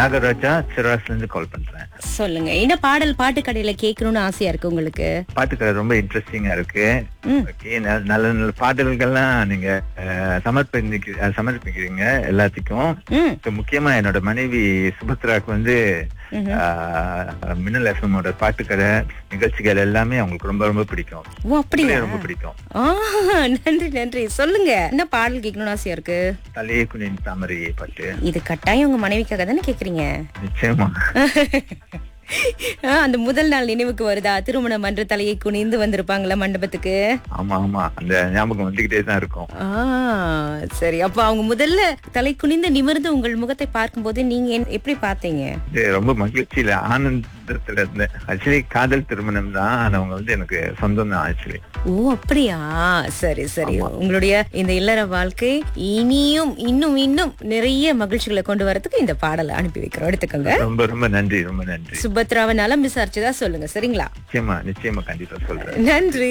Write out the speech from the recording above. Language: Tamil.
நாகராஜா சிராஸ்ல இருந்து கால் பண்றேன் சொல்லுங்க என்ன பாடல் பாட்டு கடையில கேட்கணும்னு ஆசையா இருக்கு உங்களுக்கு பாட்டுக்கதை ரொம்ப இன்ட்ரெஸ்டிங்கா இருக்கு ம். Okay, ந- நல்ல நல்ல பாடல்கள்லாம் நீங்க அஹ், சமர்ப்பிக்க அஹ், சமர்ப்பிக்கிறீங்க எல்லாத்துக்கும் ம் இப்ப முக்கியமா என்னோட மனைவி சுபத்ராக்கு வந்து ம்ஹும். ஆஹ், மின்னல் எஃப்எம்மோட பாட்டுக்கதை நிகழ்ச்சிகள் எல்லாமே அவங்களுக்கு ரொம்ப ரொம்ப பிடிக்கும் ஓ அப்படியா ரொம்ப பிடிக்கும் ஆ, நன்றி நன்றி சொல்லுங்க என்ன பாடல் கேட்கணும்னு ஆசையா இருக்கு தலையே குனின் தாமரை பாட்டு இது கட்டாயம் உங்க மனைவிக்காக தானே கேக்குறீங்க நிச்சயமா ஆ, அந்த முதல் நாள் நினைவுக்கு வருதா திருமணம் மன்ற தலையை குனிந்து வந்திருப்பாங்களா மண்டபத்துக்கு ஆமா ஆமா அந்த ஞாபகம் வந்துகிட்டே தான் இருக்கும் ஆ சரி அப்ப அவங்க முதல்ல தலை குனிந்து நிமிர்ந்து உங்கள் முகத்தை பார்க்கும்போது நீங்க என்ன- எப்படி பார்த்தீங்க இது ரொம்ப மகிழ்ச்சியில ஆனந்தத்துல இருந்தேன் ஆக்சுவலி காதல் திருமணம் தான் ஆனா அவங்க வந்து எனக்கு சொந்தம் தான் ஆக்சுவலி ஓ அப்படியா சரி சரி உங்களுடைய இந்த இல்லற வாழ்க்கை இனியும் இன்னும் இன்னும் நிறைய மகிழ்ச்சிகளை கொண்டு வரதுக்கு இந்த பாடலை அனுப்பி வைக்கிறோம் எடுத்துக்கோங்க ரொம்ப ரொம்ப நன்றி ரொம்ப நன்றி சுபத்ராவை நலம் விசாரிச்சுதான் சொல்லுங்க சரிங்களா நிச்சயமா நிச்சயமா கண்டிப்பா சொல்றேன் நன்றி